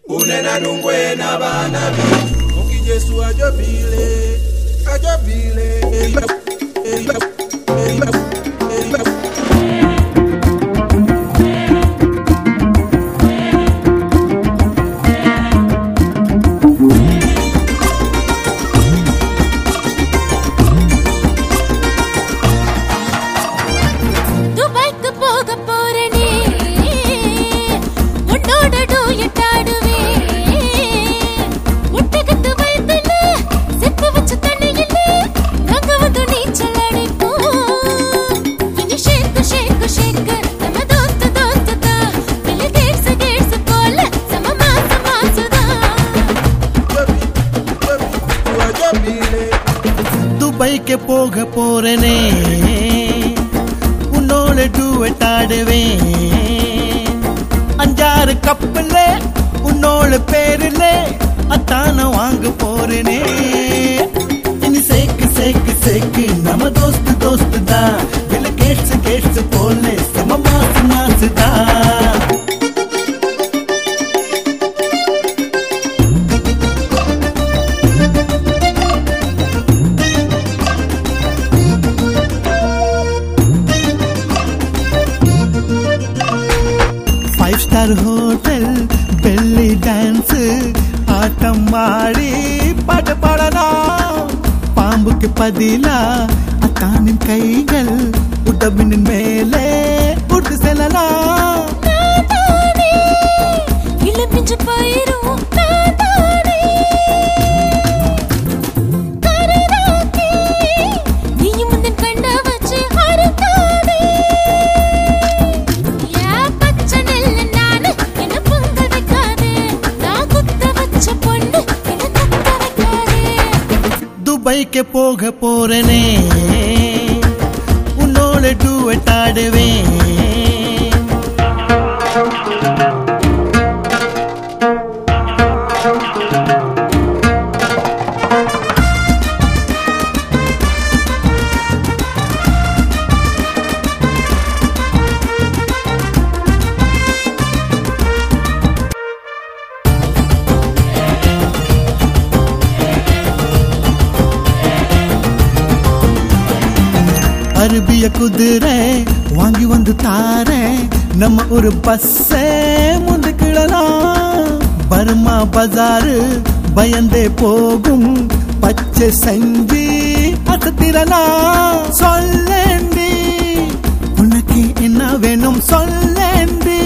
unena nungwena bana bitu oki jesu ajobile ajobile துபாய்க்கு போக போறேனே உன்னோட டூயட் ஆடுவேன் ஒட்டகத்து வயத்துல செத்து வச்ச தண்ணியில நாங்க வந்து நீச்சல் அடிப்போம் இனி ஷேக்கு ஷேக்கு ஷேக்கு நம்ம தோஸ்து தோஸ்து தான் பில்லு கேட்ஸ் கேட்ஸ் போல சம மாச மாசுதான் ajobile துபாய்க்கு போக போறேனே உன்னோட டூவெட் ஆடுவேன் அஞ்சாறு கப்பல்ல உன்னோட பேருல அத்தான வாங்க போறேனே இனி சேக்கு சேக்கு சேக்கு நம்ம தோஸ்து தோஸ்து தான் வில கேட்ஸ் கேட்ஸ் போல செம மாசு மாசு தான் five star hotel belly dance ஆட்டம் ஆடி பாட்டு பாடலாம் பாம்புக்கு பதிலா அத்தானின் கைகள் உடம்பின் மேலே உட்டு செல்லலாம் நானே இளம்பிஞ்சு போயிரும் நானே கரராக்கி நீயும் முந்தன் கண்ண வச்சு அறுக்காதே ஏன் பச்சை நெல்லு நானு என்ன பொங்க வைக்காதே நான் குத்த வச்ச பொண்ணு என்ன குத்த வைக்காதே துபாய்க்கு போக போறேனே உன்னோட டூவெட் ஆடுவேன் அரபிய குதிரை வாங்கி வந்து தாரேன் நம்ம ஒரு பஸ்ஸே முந்துக்கிடலாம் பர்மா பஜாரு பயந்தே போகும் பச்சை செஞ்சு அசத்திரலாம் சொல்லேண்டி உனக்கு என்ன வேணும் சொல்லேண்டி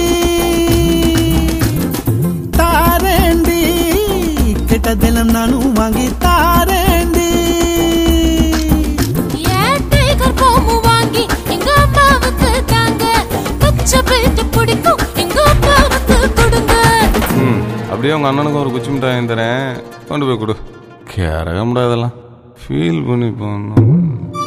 தாரேண்டி கெட்டதெல்லாம் நானும் வாங்கி தாரேண்டி ஏன் டைகர் பாம்பு வாங்கி எங்க அம்மாவுக்கு தாங்க பச்சை பெல்ட் பிடிக்கும் எங்க அப்பாவுக்கு கொடுங்க ம் அப்படியே உங்கள் அண்ணனுக்கு ஒரு குச்சி மிட்டாய் வாங்கி தரேன் கொண்டு போய் கொடு கேரக முடியாதெல்லாம் ஃபீல் பண்ணி போகணும்